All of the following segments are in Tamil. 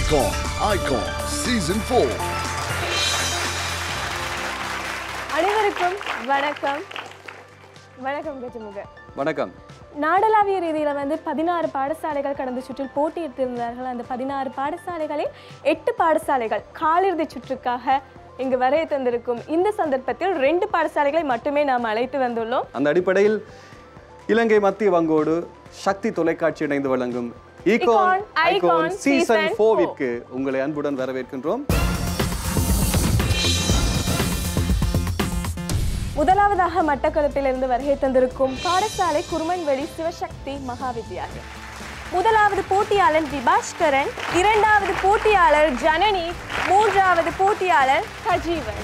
Icon, Icon Season 4. அனைவருக்கும் வணக்கம் வணக்கம் கஜமுக வணக்கம் நாடளாவிய ரீதியில் வந்து பதினாறு பாடசாலைகள் கடந்த சுற்றில் போட்டியிட்டிருந்தார்கள் அந்த பதினாறு பாடசாலைகளில் எட்டு பாடசாலைகள் காலிறுதி சுற்றுக்காக இங்கு வரைய தந்திருக்கும் இந்த சந்தர்ப்பத்தில் ரெண்டு பாடசாலைகளை மட்டுமே நாம் அழைத்து வந்துள்ளோம் அந்த அடிப்படையில் இலங்கை மத்திய வங்கோடு சக்தி தொலைக்காட்சி இணைந்து வழங்கும் icon Icon, icon Icon season Season ஃபோவிற்கு உங்களை அன்புடன் வரவேற்கின்றோம் முதலாவதாக மட்டக்களப்பிலிருந்து வருகை தந்திருக்கும் பாடசாலை குருமன்வெளி சிவசக்தி மகாவித்யாலயம் முதலாவது போட்டியாளர் விபாஷ்கரன் இரண்டாவது போட்டியாளர் ஜனனி மூன்றாவது போட்டியாளர் சஜீவன்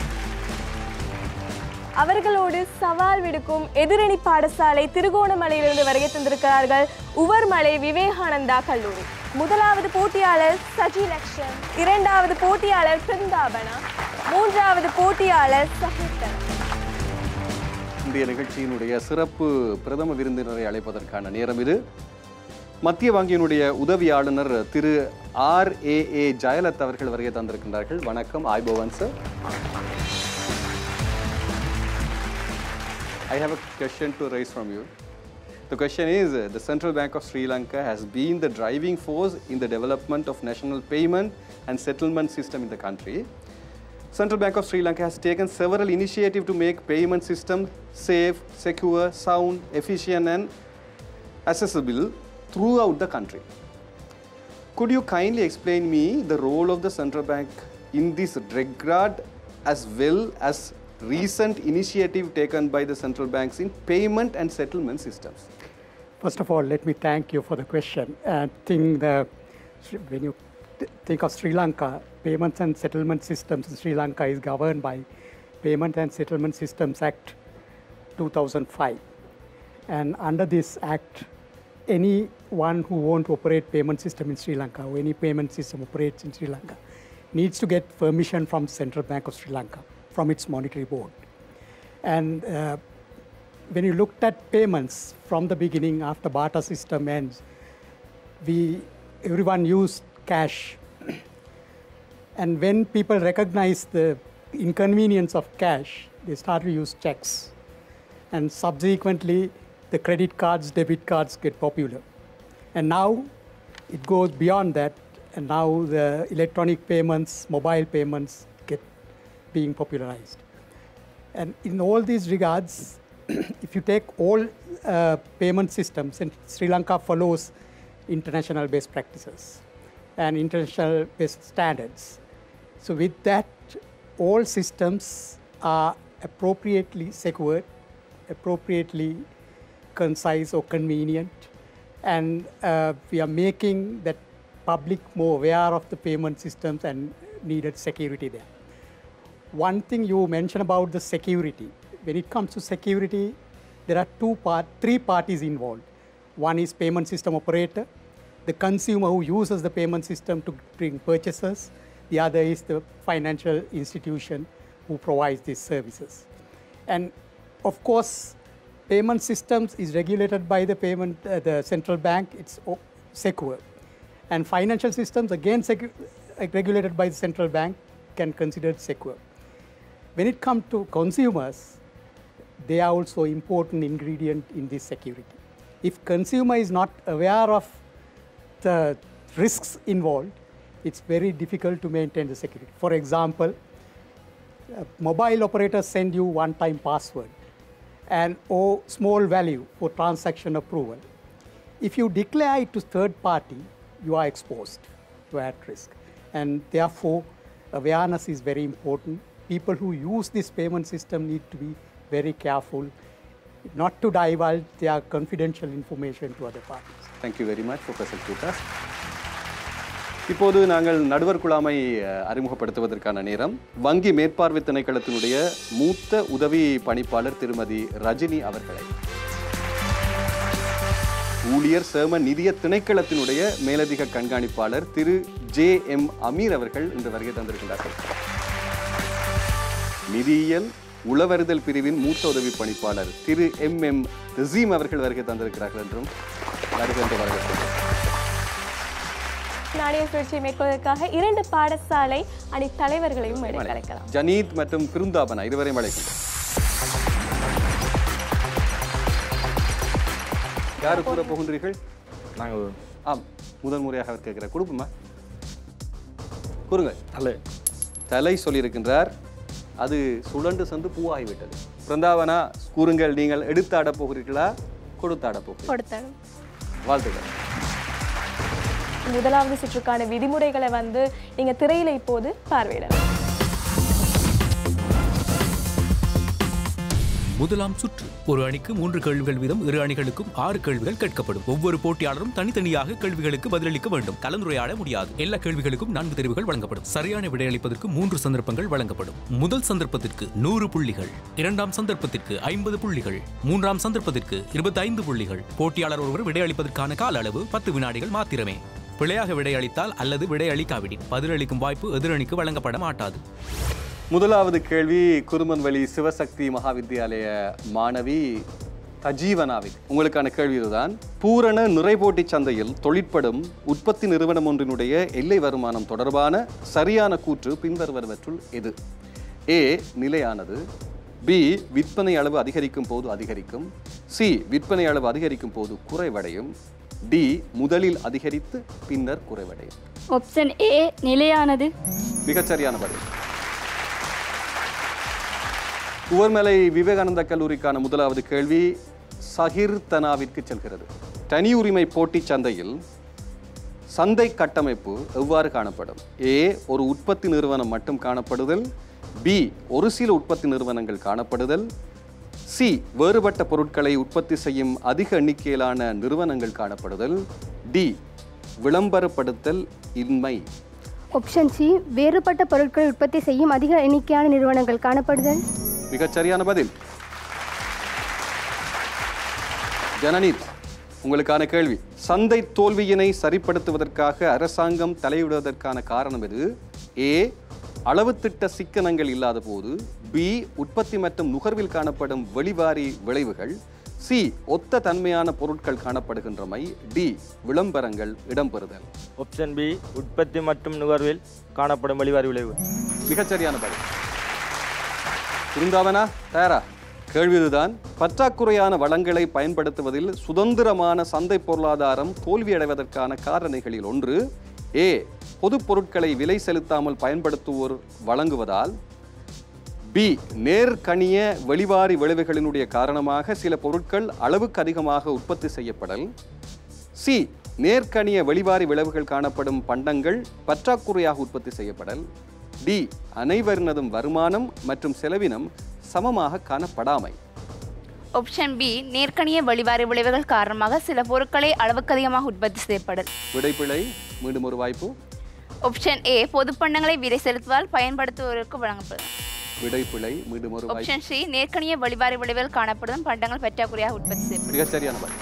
அவர்களோடு சவால் விடுக்கும் எதிரணி பாடசாலை திருகோணமலையிலிருந்து வருகை தந்திருக்கிறார்கள் உவர்மலை விவேகானந்தா கல்லூரி முதலாவது போட்டியாளர் சஜி லக்ஷன் இரண்டாவது போட்டியாளர் பிருந்தாபனா மூன்றாவது போட்டியாளர் சஹித்தன் இன்றைய நிகழ்ச்சியினுடைய சிறப்பு பிரதம விருந்தினரை அழைப்பதற்கான நேரம் இது மத்திய வங்கியினுடைய உதவி ஆளுநர் திரு ஆர் ஏ ஏ ஜெயலலிதா அவர்கள் வருகை தந்திருக்கின்றார்கள் வணக்கம் ஆய்பவன் sir I have a question to raise from you. The question is uh, the Central Bank of Sri Lanka has been the driving force in the development of national payment and settlement system in the country. Central Bank of Sri Lanka has taken several initiatives to make payment system safe, secure, sound, efficient and accessible throughout the country. Could you kindly explain me the role of the central bank in this regard as well as recent initiative taken by the central banks in payment and settlement systems? First of all, let me thank you for the question. I think the, when you th- think of Sri Lanka, payments and settlement systems in Sri Lanka is governed by Payment and Settlement Systems Act 2005. And under this act, anyone who want to operate payment system in Sri Lanka or any payment system operates in Sri Lanka needs to get permission from Central Bank of Sri Lanka, from its monetary board. And uh, when you looked at payments from the beginning after barter system ends, we everyone used cash. and when people recognized the inconvenience of cash, they started to use checks. And subsequently, the credit cards, debit cards get popular. And now it goes beyond that, and now the electronic payments, mobile payments get being popularized. And in all these regards, if you take all uh, payment systems, and Sri Lanka follows international best practices and international best standards. So with that, all systems are appropriately secured, appropriately concise or convenient, and uh, we are making that public more aware of the payment systems and needed security there one thing you mentioned about the security. When it comes to security, there are two part, three parties involved. One is payment system operator, the consumer who uses the payment system to bring purchases. The other is the financial institution who provides these services. And of course, payment systems is regulated by the payment, uh, the central bank. It's o- secure, and financial systems again secu- uh, regulated by the central bank can consider it secure. When it comes to consumers, they are also important ingredient in this security. If consumer is not aware of the risks involved, it's very difficult to maintain the security. For example, uh, mobile operators send you one-time password and or small value for transaction approval. If you declare it to third party, you are exposed, you are at risk. And therefore, awareness is very important. People who use this payment system need to be very careful not to divulge their confidential information to other parties. Thank you very much for present with us. இப்போது நாங்கள் நடுவர் குழாமை அஹ், அறிமுகப்படுத்துவதற்கான நேரம் வங்கி மேற்பார்வை திணைக்களத்தினுடைய மூத்த உதவி பணிப்பாளர் திருமதி ரஜினி அவர்களை ஊழியர் சேம நிதிய திணைக்களத்தினுடைய மேலதிக கண்காணிப்பாளர் திரு ஜே எம் அமீர் அவர்கள் இந்த வருகை தந்திருக்கின்றார்கள் நிதியியல் உளவறிதல் பிரிவின் மூத்த உதவி பணிப்பாளர் திரு எம் எம் தசீம் அவர்கள் வருகை தந்திருக்கிறார்கள் என்றும் வருகை என்று வரவேற்கிறேன் நாணய சுழற்சியை மேற்கொள்வதற்காக இரண்டு பாடசாலை அணி தலைவர்களையும் மேடைக்கு அழைக்கலாம் ஜனீத் மற்றும் பிருந்தாபனா இருவரையும் அழைக்கின்றோம் யாரு கூற போகின்றீர்கள் நாங்கள் ஆம் முதல் முறையாக அவர் கேட்கிறார் கொடுப்போமா கூறுங்கள் தலை தலை சொல்லியிருக்கின்றார் அது சுழண்டு சென்று பூவாகிவிட்டது பிருந்தாவனா கூறுங்கள் நீங்கள் எடுத்தாட போகிறீர்களா கொடுத்தாட போகிறீர்களா கொடுத்தனும் வாழ்த்துக்கள் முதலாவது சுற்றுக்கான விதிமுறைகளை வந்து நீங்க திரையில இப்போது பார்வையிடலாம் முதலாம் சுற்று ஒரு அணிக்கு மூன்று கேள்விகள் வீதம் இரு அணிகளுக்கும் ஆறு கேள்விகள் கேட்கப்படும் ஒவ்வொரு போட்டியாளரும் தனித்தனியாக கேள்விகளுக்கு பதிலளிக்க வேண்டும் கலந்துரையாட முடியாது எல்லா கேள்விகளுக்கும் நான்கு தெரிவுகள் வழங்கப்படும் சரியான விடையளிப்பதற்கு மூன்று சந்தர்ப்பங்கள் வழங்கப்படும் முதல் சந்தர்ப்பத்திற்கு நூறு புள்ளிகள் இரண்டாம் சந்தர்ப்பத்திற்கு ஐம்பது புள்ளிகள் மூன்றாம் சந்தர்ப்பத்திற்கு இருபத்தி ஐந்து புள்ளிகள் போட்டியாளர் ஒருவர் விடையளிப்பதற்கான கால அளவு பத்து வினாடிகள் மாத்திரமே பிழையாக விடையளித்தால் அல்லது விடையளிக்காவிடின் பதிலளிக்கும் வாய்ப்பு எதிரணிக்கு வழங்கப்பட மாட்டாது முதலாவது கேள்வி குருமன்வெளி சிவசக்தி மகாவித்யாலய மாணவி தஜீவனாவிக் உங்களுக்கான கேள்வி இதுதான் பூரண நிறைபோட்டி சந்தையில் தொழிற்படும் உற்பத்தி நிறுவனம் ஒன்றினுடைய எல்லை வருமானம் தொடர்பான சரியான கூற்று பின்வருவனவற்றுள் எது ஏ நிலையானது பி விற்பனை அளவு அதிகரிக்கும் போது அதிகரிக்கும் சி விற்பனை அளவு அதிகரிக்கும் போது குறைவடையும் டி முதலில் அதிகரித்து பின்னர் குறைவடையும் ஆப்ஷன் ஏ நிலையானது மிகச்சரியான பதில் உவர்மலை விவேகானந்தா கல்லூரிக்கான முதலாவது கேள்வி சகிர்தனாவிற்கு செல்கிறது தனி உரிமை போட்டிச் சந்தையில் சந்தை கட்டமைப்பு எவ்வாறு காணப்படும் ஏ ஒரு உற்பத்தி நிறுவனம் மட்டும் காணப்படுதல் பி ஒரு சில உற்பத்தி நிறுவனங்கள் காணப்படுதல் சி வேறுபட்ட பொருட்களை உற்பத்தி செய்யும் அதிக எண்ணிக்கையிலான நிறுவனங்கள் காணப்படுதல் டி விளம்பரப்படுத்தல் இன்மை ஆப்ஷன் சி வேறுபட்ட பொருட்களை உற்பத்தி செய்யும் அதிக எண்ணிக்கையான நிறுவனங்கள் காணப்படுதல் மிகச் சரியான பதில் ஜனனீத் உங்களுக்கான கேள்வி சந்தை தோல்வியினை சரிப்படுத்துவதற்காக அரசாங்கம் தலையிடுவதற்கான காரணம் எது ஏ அளவு திட்ட சிக்கனங்கள் இல்லாத போது பி உற்பத்தி மற்றும் நுகர்வில் காணப்படும் வெளிவாரி விளைவுகள் சி ஒத்த தன்மையான பொருட்கள் காணப்படுகின்றமை டி விளம்பரங்கள் இடம்பெறுதல் ஆப்ஷன் பி உற்பத்தி மற்றும் நுகர்வில் காணப்படும் வெளிவாரி விளைவு மிகச்சரியான பதில் இருந்தாவனா தயாரா கேள்வி இதுதான் பற்றாக்குறையான வளங்களை பயன்படுத்துவதில் சுதந்திரமான சந்தை பொருளாதாரம் தோல்வியடைவதற்கான காரணிகளில் ஒன்று ஏ பொதுப் பொருட்களை விலை செலுத்தாமல் பயன்படுத்துவோர் வழங்குவதால் பி நேர்கணிய வெளிவாரி விளைவுகளினுடைய காரணமாக சில பொருட்கள் அளவுக்கு அதிகமாக உற்பத்தி செய்யப்படல் சி நேர்கணிய வெளிவாரி விளைவுகள் காணப்படும் பண்டங்கள் பற்றாக்குறையாக உற்பத்தி செய்யப்படல் டி அனைவரினதும் வருமானம் மற்றும் செலவினம் சமமாக காணப்படாமை ஆப்ஷன் பி நேர்கணிய வெளிவாரி விளைவுகள் காரணமாக சில பொருட்களை அளவுக்கு அதிகமாக உற்பத்தி செய்யப்படல் விடைப்பிழை மீண்டும் ஒரு வாய்ப்பு ஆப்ஷன் ஏ பொதுப்பண்டங்களை விலை செலுத்துவதால் பயன்படுத்துவோருக்கு வழங்கப்படும் விடைப்பிழை மீண்டும் ஒரு வாய்ப்பு ஆப்ஷன் சி நேர்கணிய வெளிவாரி விளைவுகள் காணப்படும் பண்டங்கள் பற்றாக்குறையாக உற்பத்தி செய்யப்படும் மிகச் சரியான பதில்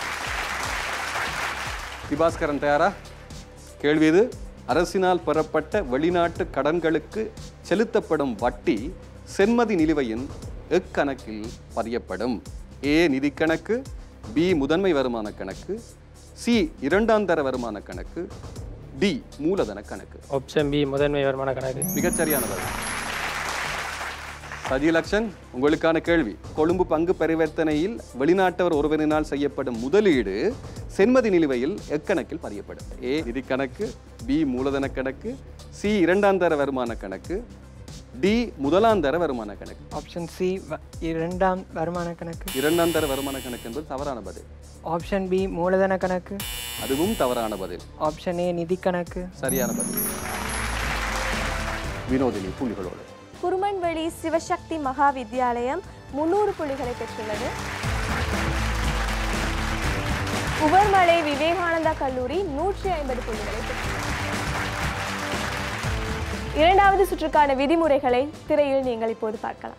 திபாஸ்கரன் தயாரா கேள்வி இது அரசினால் பெறப்பட்ட வெளிநாட்டு கடன்களுக்கு செலுத்தப்படும் வட்டி சென்மதி நிலுவையின் எக்கணக்கில் பதியப்படும் ஏ நிதி கணக்கு பி முதன்மை வருமான கணக்கு சி இரண்டாம் தர வருமான கணக்கு டி மூலதன கணக்கு ஆப்ஷன் பி முதன்மை வருமான கணக்கு மிகச்சரியான பதில் சஜிலக்ஷன் உங்களுக்கான கேள்வி கொழும்பு பங்கு பரிவர்த்தனையில் வெளிநாட்டவர் ஒருவரினால் செய்யப்படும் முதலீடு சென்மதி நிலுவையில் எக்கணக்கில் பதியப்படும் ஏ நிதி கணக்கு பி மூலதன கணக்கு சி இரண்டாம் தர வருமான கணக்கு டி முதலாம் தர வருமான கணக்கு ஆப்ஷன் சி இரண்டாம் வருமான கணக்கு இரண்டாம் தர வருமான கணக்கு என்பது தவறான பதில் ஆப்ஷன் பி மூலதன கணக்கு அதுவும் தவறான பதில் ஆப்ஷன் ஏ நிதி கணக்கு சரியான பதில் வினோதினி புள்ளிகளோடு குருமன்வெளி சிவசக்தி மகா வித்யாலயம் முன்னூறு புள்ளிகளை பெற்றுள்ளது உவர்மலை விவேகானந்தா கல்லூரி நூற்றி ஐம்பது புள்ளிகளை பெற்றுள்ளது இரண்டாவது சுற்றுக்கான விதிமுறைகளை திரையில் நீங்கள் இப்போது பார்க்கலாம்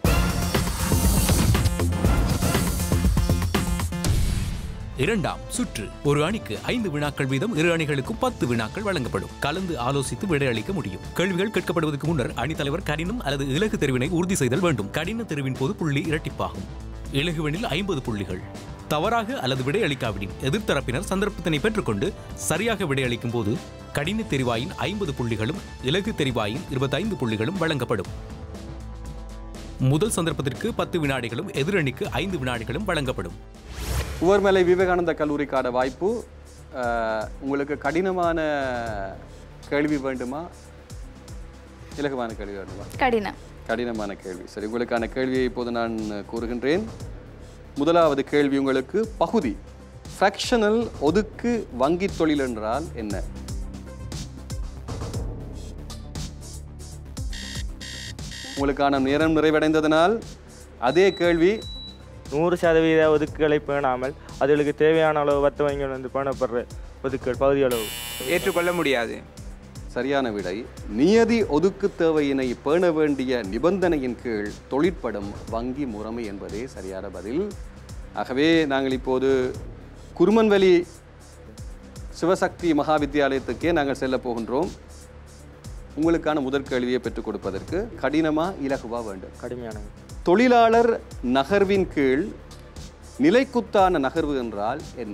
இரண்டாம் சுற்று ஒரு அணிக்கு ஐந்து வினாக்கள் வீதம் இரு அணிகளுக்கும் பத்து வினாக்கள் வழங்கப்படும் கலந்து ஆலோசித்து விடையளிக்க முடியும் கேள்விகள் கேட்கப்படுவதற்கு முன்னர் அணித்தலைவர் கடினம் அல்லது இலகு தெரிவினை உறுதி செய்தல் வேண்டும் கடின தெரிவின் போது புள்ளி இரட்டிப்பாகும் இலகுவனில் ஐம்பது புள்ளிகள் தவறாக அல்லது விடையளிக்காவிடின் எதிர்த்தரப்பினர் சந்தர்ப்பத்தினை பெற்றுக்கொண்டு சரியாக விடையளிக்கும் போது கடின தெரிவாயின் ஐம்பது புள்ளிகளும் இலகு தெரிவாயின் இருபத்தைந்து புள்ளிகளும் வழங்கப்படும் முதல் சந்தர்ப்பத்திற்கு பத்து வினாடிகளும் எதிரணிக்கு ஐந்து வினாடிகளும் வழங்கப்படும் உவர்மலை விவேகானந்தா கல்லூரிக்கான வாய்ப்பு அஹ், உங்களுக்கு கடினமான கேள்வி வேண்டுமா இலகுவான கேள்வி வேண்டுமா கடினம் கடினமான கேள்வி சரி உங்களுக்கான கேள்வியை இப்போது நான் கூறுகின்றேன் முதலாவது கேள்வி உங்களுக்கு பகுதி ஃப்ராக்ஷனல் ஒதுக்கு வங்கி தொழில் என்றால் என்ன உங்களுக்கான நேரம் நிறைவடைந்ததனால் அதே கேள்வி நூறு சதவீத ஒதுக்குகளை பேணாமல் அதுகளுக்கு தேவையான அளவு வர்த்த வங்கிகள் வந்து பேணப்படுற ஒதுக்குகள் பகுதி அளவு ஏற்றுக்கொள்ள முடியாது சரியான விடை நியதி ஒதுக்கு தேவையினை பேண வேண்டிய நிபந்தனையின் கீழ் தொழிற்படும் வங்கி முறைமை என்பதே சரியான பதில் ஆகவே நாங்கள் இப்போது குருமன்வெளி சிவசக்தி மகா வித்தியாலயத்துக்கே நாங்கள் செல்ல போகின்றோம் உங்களுக்கான முதற் கேள்வியை பெற்றுக் கொடுப்பதற்கு கடினமா இலகுவா வேண்டும் கடுமையானது தொழிலாளர் நகர்வின் கீழ் நிலைக்குத்தான நகர்வு என்றால் என்ன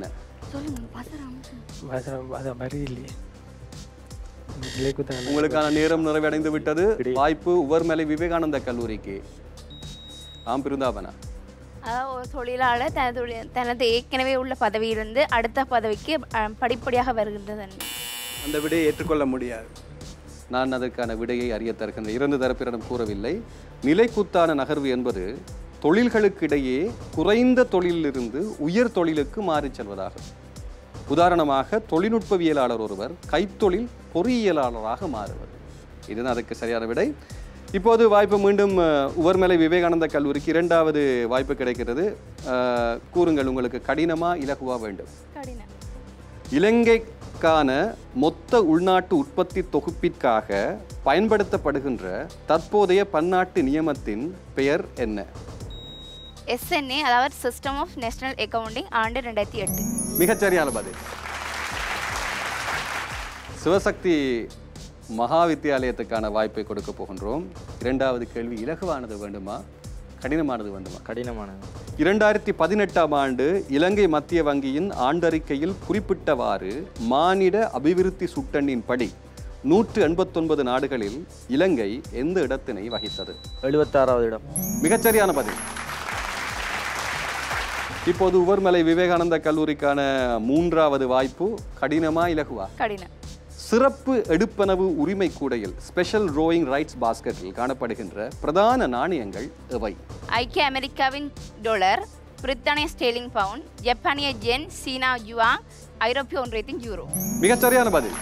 வசனம் அது வரி இல்லையே நிலைக்குத்தான் உங்களுக்கான நேரம் நிறைவடைந்து விட்டது வாய்ப்பு உவர்மலை விவேகானந்த கல்லூரிக்கு ஆம் பிருந்தாபனா அதாவது ஒரு தொழிலாளர் தனது தொழில்- தனது ஏற்கனவே உள்ள பதவியிலிருந்து அடுத்த பதவிக்கு அஹ், படிப்படியாக வருகின்றது அந்த விடையை ஏற்றுக்கொள்ள முடியாது நான் அதற்கான விடையை அறிய தருகின்றேன் இரண்டு தரப்பினரும் கூறவில்லை நிலைக்குத்தான நகர்வு என்பது தொழில்களுக்கிடையே குறைந்த தொழிலிலிருந்து உயர் தொழிலுக்கு மாறிச் செல்வதாகும் உதாரணமாக தொழில்நுட்பவியலாளர் ஒருவர் கைத்தொழில் பொறியியலாளராக மாறுவர் இதுதான் அதுக்கு சரியான விடை இப்போது வாய்ப்பு மீண்டும் அஹ், உவர்மலை விவேகானந்த கல்லூரிக்கு இரண்டாவது வாய்ப்பு கிடைக்கிறது அஹ், கூறுங்கள் உங்களுக்கு கடினமா இலகுவா வேண்டும் கடினம் இலங்கைக்கான மொத்த உள்நாட்டு உற்பத்தி தொகுப்பிற்காக பயன்படுத்தப்படுகின்ற தற்போதைய பன்னாட்டு நியமத்தின் பெயர் என்ன எஸ்என்ஏ அதாவது சிஸ்டம் ஆஃப் நேஷனல் அக்கவுண்டிங் ஆண்டு ரெண்டாயிரத்தி எட்டு மிகச்சரியான பதில் சிவசக்தி மகா வித்தியாலயத்துக்கான வாய்ப்பை கொடுக்க போகின்றோம் இரண்டாவது கேள்வி இலகுவானது வேண்டுமா கடினமானது வேண்டுமா கடினமானது இரண்டாயிரத்தி பதினெட்டாம் ஆண்டு இலங்கை மத்திய வங்கியின் ஆண்டறிக்கையில் குறிப்பிட்டவாறு மானிட அபிவிருத்தி சுட்டெண்ணின் படி நூற்று எண்பத்தொன்பது நாடுகளில் இலங்கை எந்த இடத்தினை வகித்தது எழுபத்தாறாவது இடம் மிகச்சரியான பதில் இப்போது உவர்மலை விவேகானந்தா கல்லூரிக்கான மூன்றாவது வாய்ப்பு கடினமா இலகுவா கடினம் சிறப்பு எடுப்பனவு உரிமை கூடையில் ஸ்பெஷல் ரோயிங் ரைட்ஸ் பாஸ்கெட்டில் காணப்படுகின்ற பிரதான நாணயங்கள் எவை ஐக்கிய அமெரிக்காவின் டாலர் பிரித்தானிய ஸ்டேலிங் பவுண்ட் ஜப்பானிய ஜென் சீனா யுவாங் ஐரோப்பிய ஒன்றியத்தின் யூரோ மிகச்சரியான பதில்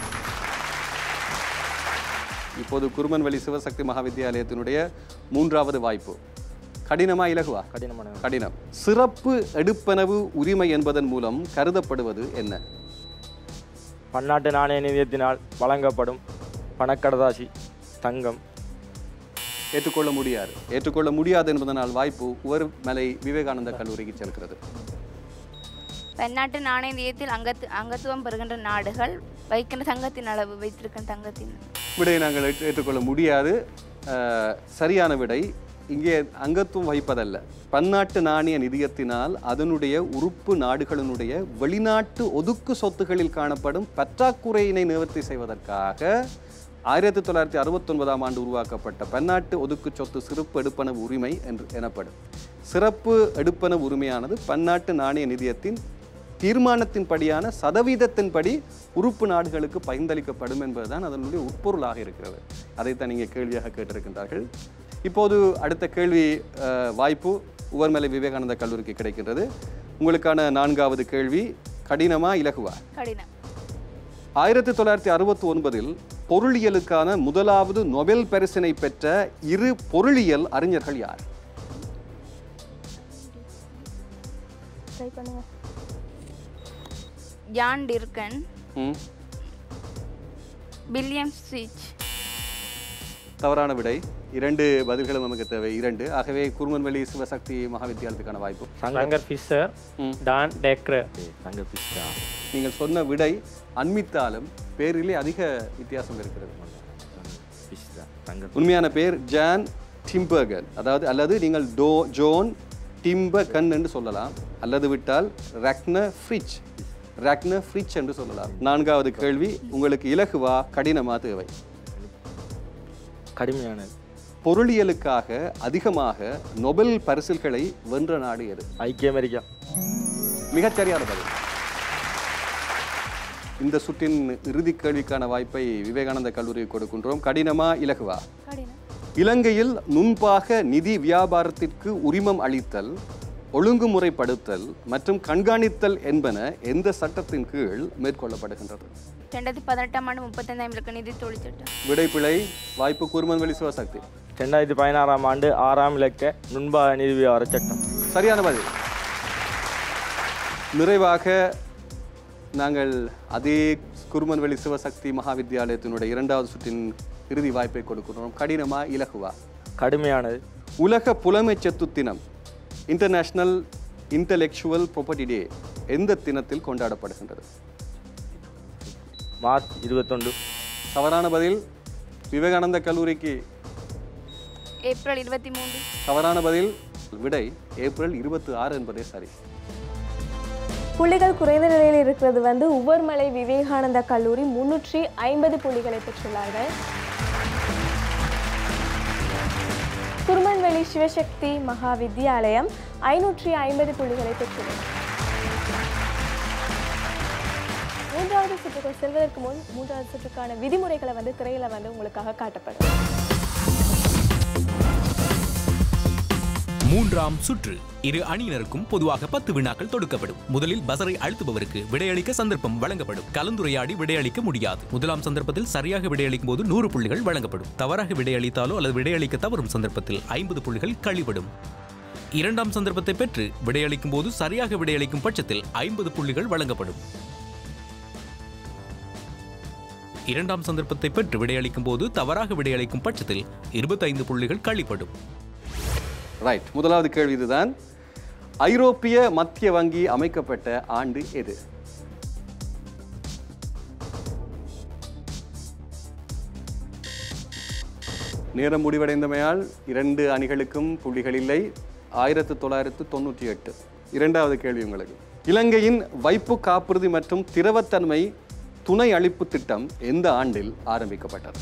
இப்போது குருமன்வெளி சிவசக்தி மகாவித்தியாலயத்தினுடைய மூன்றாவது வாய்ப்பு கடினமா இலகுவா கடினமானது கடினம் சிறப்பு எடுப்பனவு உரிமை என்பதன் மூலம் கருதப்படுவது என்ன பன்னாட்டு நாணய நிதியத்தினால் வழங்கப்படும் பணக்கடதாசி தங்கம் ஏற்றுக்கொள்ள முடியாது ஏற்றுக்கொள்ள முடியாது என்பதனால் வாய்ப்பு உவர் மலை விவேகானந்தா கல்லூரிக்கு செல்கிறது பன்னாட்டு நாணய நிதியத்தில் அங்கத்து அங்கத்துவம் பெறுகின்ற நாடுகள் வைக்கின்ற தங்கத்தின் அளவு வைத்திருக்கின்ற தங்கத்தின் விடையை நாங்கள் ஏற்று- ஏற்றுக்கொள்ள முடியாது அஹ், சரியான விடை இங்கே அங்கத்துவம் வகிப்பதல்ல பன்னாட்டு நாணய நிதியத்தினால் அதனுடைய உறுப்பு நாடுகளினுடைய வெளிநாட்டு ஒதுக்கு சொத்துகளில் காணப்படும் பற்றாக்குறையினை நிவர்த்தி செய்வதற்காக ஆயிரத்தி தொள்ளாயிரத்தி அறுபத்தொன்பதாம் ஆண்டு உருவாக்கப்பட்ட பன்னாட்டு ஒதுக்கு சொத்து சிறப்பு எடுப்பனவு உரிமை என்று எனப்படும் சிறப்பு எடுப்பனவு உரிமையானது பன்னாட்டு நாணய நிதியத்தின் தீர்மானத்தின்படியான சதவீதத்தின்படி உறுப்பு நாடுகளுக்கு பகிர்ந்தளிக்கப்படும் என்பதுதான் அதனுடைய உட்பொருளாக இருக்கிறது அதைத்தான் நீங்கள் கேள்வியாக கேட்டிருக்கின்றார்கள் இப்போது அடுத்த கேள்வி அஹ், வாய்ப்பு உவர்மலை விவேகானந்தா கல்லூரிக்கு கிடைக்கின்றது உங்களுக்கான நான்காவது கேள்வி கடினமா இலகுவா கடினம் ஆயிரத்தி தொள்ளாயிரத்தி அறுபத்தி ஒன்பதில் பொருளியலுக்கான முதலாவது நொபெல் பரிசினை பெற்ற இரு பொருளியல் அறிஞர்கள் யார் ட்ரை பண்ணுங்க ஜான் டிர்கன் ம், வில்லியம் ஸ்விட்ச் தவறான விடை இரண்டு பதில்களும் நமக்கு தேவை இரண்டு ஆகவே குருமன்வெளி சிவசக்தி மகாவித்தியாலயத்துக்கான வாய்ப்பு சங்கர் ஃபிஷர் டான் டெக்ர தங்க பிஸ்டா நீங்கள் சொன்ன விடை அண்மித்தாலும் பேரிலே அதிக வித்தியாசம் இருக்கிறது பிஸ்டா தங்க உண்மையான பேர் ஜான் டிம்பர்கன் அதாவது அல்லது நீங்கள் டோ ஜோன் டிம்ப கண் என்று சொல்லலாம் அல்லது விட்டால் ரக்ன ஃப்ரிட்ஜ் ரக்ன ஃப்ரிட்ஜ் என்று சொல்லலாம் நான்காவது கேள்வி உங்களுக்கு இலகுவா கடினமா தேவை கடுமையானது பொருளியலுக்காக அதிகமாக நொபெல் பரிசில்களை வென்ற நாடு எது ஐக்கிய அமெரிக்கா மிகச் சரியான பதில் இந்த சுற்றின் இறுதி கேள்விக்கான வாய்ப்பை விவேகானந்த கல்லூரிக்கு கொடுக்கின்றோம் கடினமா இலகுவா இலங்கையில் நுண்பாக நிதி வியாபாரத்திற்கு உரிமம் அளித்தல் ஒழுங்குமுறைப்படுத்தல் மற்றும் கண்காணித்தல் என்பன எந்த சட்டத்தின் கீழ் மேற்கொள்ளப்படுகின்றது ரெண்டாயிரத்தி பதினெட்டாம் ஆண்டு முப்பத்தைந்தாயிரம் இலக்க நிதி தொழிற்சட்டம் விடைப்பிழை வாய்ப்பு கூர்மன் வெளி சிவசக்தி ரெண்டாயிரத்தி பதினாறாம் ஆண்டு ஆறாம் இலக்க நுண்பாக நிதி விவகார சட்டம் சரியான பதில் நிறைவாக நாங்கள் அதே குருமன்வெளி சிவசக்தி மகாவித்யாலயத்தினுடைய இரண்டாவது சுற்றின் இறுதி வாய்ப்பை கொடுக்கிறோம் கடினமா இலகுவா கடுமையானது உலக புலமைச்சத்து தினம் இன்டர்நேஷனல் இன்டலெக்சுவல் ப்ராப்பர்ட்டி டே எந்த தினத்தில் கொண்டாடப்படுகின்றது மார்ச் இருபத்தொன்று தவறான பதில் விவேகானந்த கல்லூரிக்கு ஏப்ரல் இருபத்தி மூன்று தவறான பதில் விடை ஏப்ரல் இருபத்தி ஆறு என்பதே சரி புள்ளிகள் குறைந்த நிலையில் இருக்கிறது வந்து உவர்மலை விவேகானந்தா கல்லூரி முன்னூற்றி ஐம்பது புள்ளிகளை பெற்றுள்ளார்கள் குருமன்வெளி சிவசக்தி மகா வித்யாலயம் ஐநூற்றி ஐம்பது புள்ளிகளை பெற்றுள்ளது மூன்றாவது சுற்றுக்குள் செல்வதற்கு முன் மூன்றாவது சுற்றுக்கான விதிமுறைகளை வந்து திரையில வந்து உங்களுக்காக காட்டப்படும் மூன்றாம் சுற்று இரு அணியினருக்கும் பொதுவாக பத்து வினாக்கள் தொடுக்கப்படும் முதலில் பசரை அழுத்துபவருக்கு விடையளிக்க சந்தர்ப்பம் வழங்கப்படும் கலந்துரையாடி விடையளிக்க முடியாது முதலாம் சந்தர்ப்பத்தில் சரியாக விடையளிக்கும் போது நூறு புள்ளிகள் வழங்கப்படும் தவறாக விடையளித்தாலோ அல்லது விடையளிக்க தவறும் சந்தர்ப்பத்தில் ஐம்பது புள்ளிகள் கழிவிடும் இரண்டாம் சந்தர்ப்பத்தை பெற்று விடையளிக்கும் போது சரியாக விடையளிக்கும் பட்சத்தில் ஐம்பது புள்ளிகள் வழங்கப்படும் இரண்டாம் சந்தர்ப்பத்தை பெற்று விடையளிக்கும் போது தவறாக விடையளிக்கும் பட்சத்தில் இருபத்தைந்து புள்ளிகள் கழிப்படும் ரைட் முதலாவது கேள்வி இதுதான் ஐரோப்பிய மத்திய வங்கி அமைக்கப்பட்ட ஆண்டு எது நேரம் முடிவடைந்தமையால் இரண்டு அணிகளுக்கும் புள்ளிகள் இல்லை ஆயிரத்து தொள்ளாயிரத்து தொண்ணூற்றி எட்டு இரண்டாவது கேள்வி உங்களுக்கு இலங்கையின் வைப்பு காப்புறுதி மற்றும் திரவத்தன்மை துணை அளிப்பு திட்டம் எந்த ஆண்டில் ஆரம்பிக்கப்பட்டது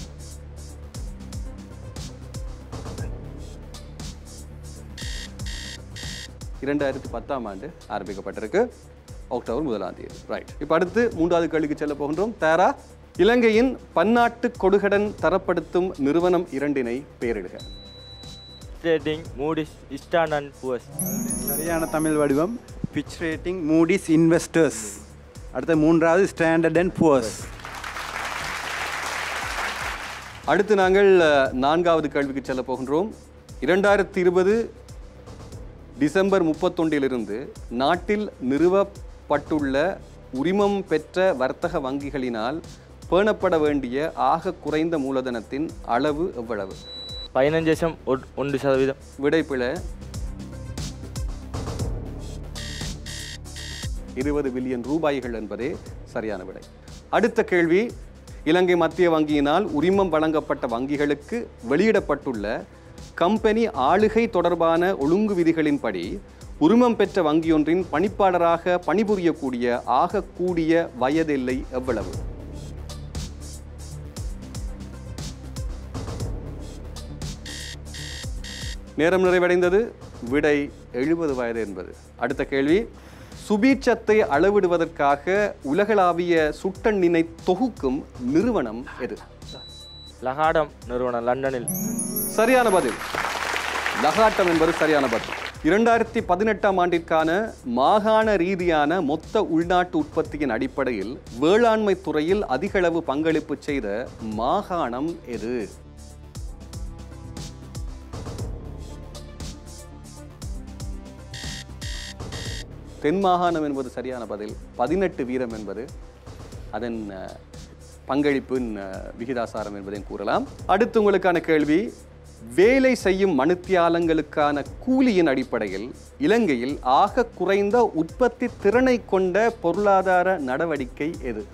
இரண்டாயிரத்தி பத்தாம் ஆண்டு ஆரம்பிக்கப்பட்டிருக்கு அக்டோபர் முதலாம் தேதி ரைட் இப்போ அடுத்து மூன்றாவது கேள்விக்கு செல்ல போகின்றோம் தயாரா இலங்கையின் பன்னாட்டு கொடுகடன் தரப்படுத்தும் நிறுவனம் இரண்டினை பெயரிடுக rating Moody's Standard and Poor's சரியான தமிழ் வடிவம் பிச் ரேட்டிங் மூடிஸ் இன்வெஸ்டர்ஸ் அடுத்த மூன்றாவது ஸ்டாண்டர்ட் அண்ட் புவர்ஸ் அடுத்து நாங்கள் அஹ், நான்காவது கேள்விக்கு செல்ல போகின்றோம் இரண்டாயிரத்தி இருபது டிசம்பர் முப்பத்தொன்றிலிருந்து நாட்டில் நிறுவப்பட்டுள்ள உரிமம் பெற்ற வர்த்தக வங்கிகளினால் பேணப்பட வேண்டிய ஆக குறைந்த மூலதனத்தின் அளவு எவ்வளவு பதினஞ்சு லட்சம் ஒன்- ஒன்று சதவீதம் விடைப்பிழ இருபது பில்லியன் ரூபாய்கள் என்பதே சரியான விடை அடுத்த கேள்வி இலங்கை மத்திய வங்கியினால் உரிமம் வழங்கப்பட்ட வங்கிகளுக்கு வெளியிடப்பட்டுள்ள கம்பெனி ஆளுகை தொடர்பான ஒழுங்கு விதிகளின்படி உரிமம் பெற்ற வங்கியொன்றின் பணிப்பாளராக பணிபுரியக்கூடிய ஆக கூடிய வயதெல்லை எவ்வளவு நேரம் நிறைவடைந்தது விடை எழுபது வயது என்பது அடுத்த கேள்வி சுபீட்சத்தை அளவிடுவதற்காக உலகளாவிய சுட்டெண்ணினை தொகுக்கும் நிறுவனம் எது லகாடம் நிறுவனம் லண்டனில் சரியான பதில் லகாட்டம் என்பது சரியான பதில் இரண்டாயிரத்தி பதினெட்டாம் ஆண்டிற்கான மாகாண ரீதியான மொத்த உள்நாட்டு உற்பத்தியின் அடிப்படையில் வேளாண்மை துறையில் அதிகளவு பங்களிப்பு செய்த மாகாணம் எது தென் மாகாணம் என்பது சரியான பதில் பதினெட்டு வீதம் என்பது அதன் அஹ், பங்களிப்பின் அஹ், விகிதாசாரம் என்பதையும் கூறலாம் அடுத்து உங்களுக்கான கேள்வி வேலை செய்யும் மனுத்தியாலங்களுக்கான கூலியின் அடிப்படையில் இலங்கையில் ஆக குறைந்த உற்பத்தி திறனை கொண்ட பொருளாதார நடவடிக்கை எது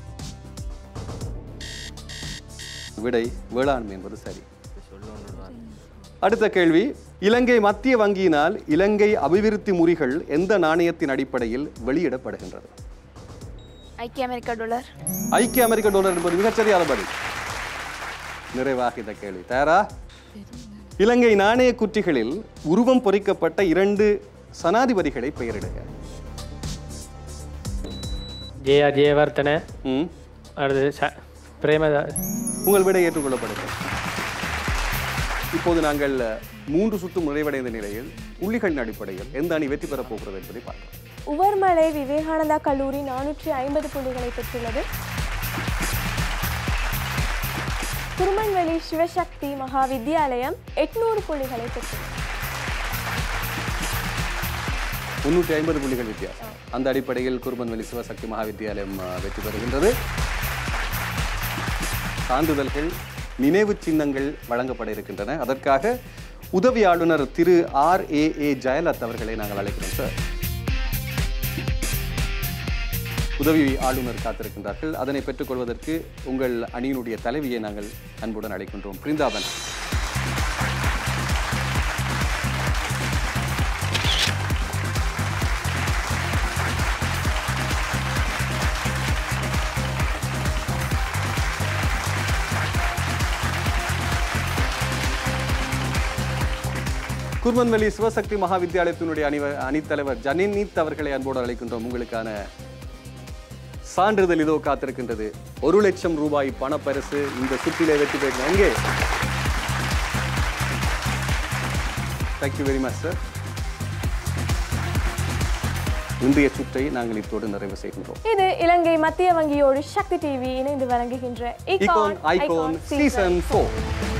விடை வேளாண்மை என்பது சரி அடுத்த கேள்வி இலங்கை மத்திய வங்கியினால் இலங்கை அபிவிருத்தி முறிகள் எந்த நாணயத்தின் அடிப்படையில் வெளியிடப்படுகின்றது ஐக்கிய அமெரிக்கா டாலர் ஐக்கிய அமெரிக்க டாலர் என்பது மிகச்சரியான பதில் நிறைவாக இந்த கேள்வி தயாரா இலங்கை நாணய குற்றிகளில் உருவம் பொறிக்கப்பட்ட இரண்டு சனாதிபதிகளை பெயரிடுக ஜேஆர் ஜெயவர்த்தன ம் அடுத்து ச பிரேமதாஸ் உங்கள் விடை ஏற்றுக்கொள்ளப்படுகிறது இப்போது நாங்கள் மூன்று சுற்று நிறைவடைந்த நிலையில் புள்ளிகளின் அடிப்படையில் எந்த அணி வெற்றி பெறப் போகிறது என்பதை பார்க்கலாம் உவர்மலை விவேகானந்தா கல்லூரி நானூற்றி ஐம்பது புள்ளிகளை பெற்றுள்ளது திருமண்வெளி சிவசக்தி மகா வித்யாலயம் எட்நூறு புள்ளிகளை பெற்றுள்ளது முன்னூற்றி ஐம்பது புள்ளிகள் வித்தியாசம் அந்த அடிப்படையில் குருபன்வெளி சிவசக்தி மகாவித்யாலயம் அஹ், வெற்றி பெறுகின்றது சான்றிதழ்கள் நினைவு சின்னங்கள் வழங்கப்பட இருக்கின்றன அதற்காக உதவி ஆளுநர் திரு ஆர் ஏ ஏ ஜெயலலித் அவர்களை நாங்கள் அழைக்கிறோம் சார் உதவி ஆளுநர் காத்திருக்கின்றார்கள் அதனை பெற்றுக்கொள்வதற்கு உங்கள் அணியினுடைய தலைவியை நாங்கள் அன்புடன் அழைக்கின்றோம் பிருந்தாவன் குர்மன்வெளி சிவசக்தி மகாவித்யாலயத்தினுடைய அணிவ அணித்தலைவர் ஜனினீத் அவர்களை அன்போடு அழைக்கின்றோம் உங்களுக்கான சான்றிதழ் இதோ காத்திருக்கின்றது ஒரு லட்சம் ரூபாய் பணப்பரிசு இந்த சுற்றிலே வெற்றி பெறுங்க எங்கே தேங்க்யூ வெரி மச் சார் இன்றைய சுற்றை நாங்கள் இத்தோடு நிறைவு செய்கின்றோம் இது இலங்கை மத்திய வங்கியோடு சக்தி டிவி இணைந்து வழங்குகின்ற இகோன் ஐகோன் சீசன் ஃபோர்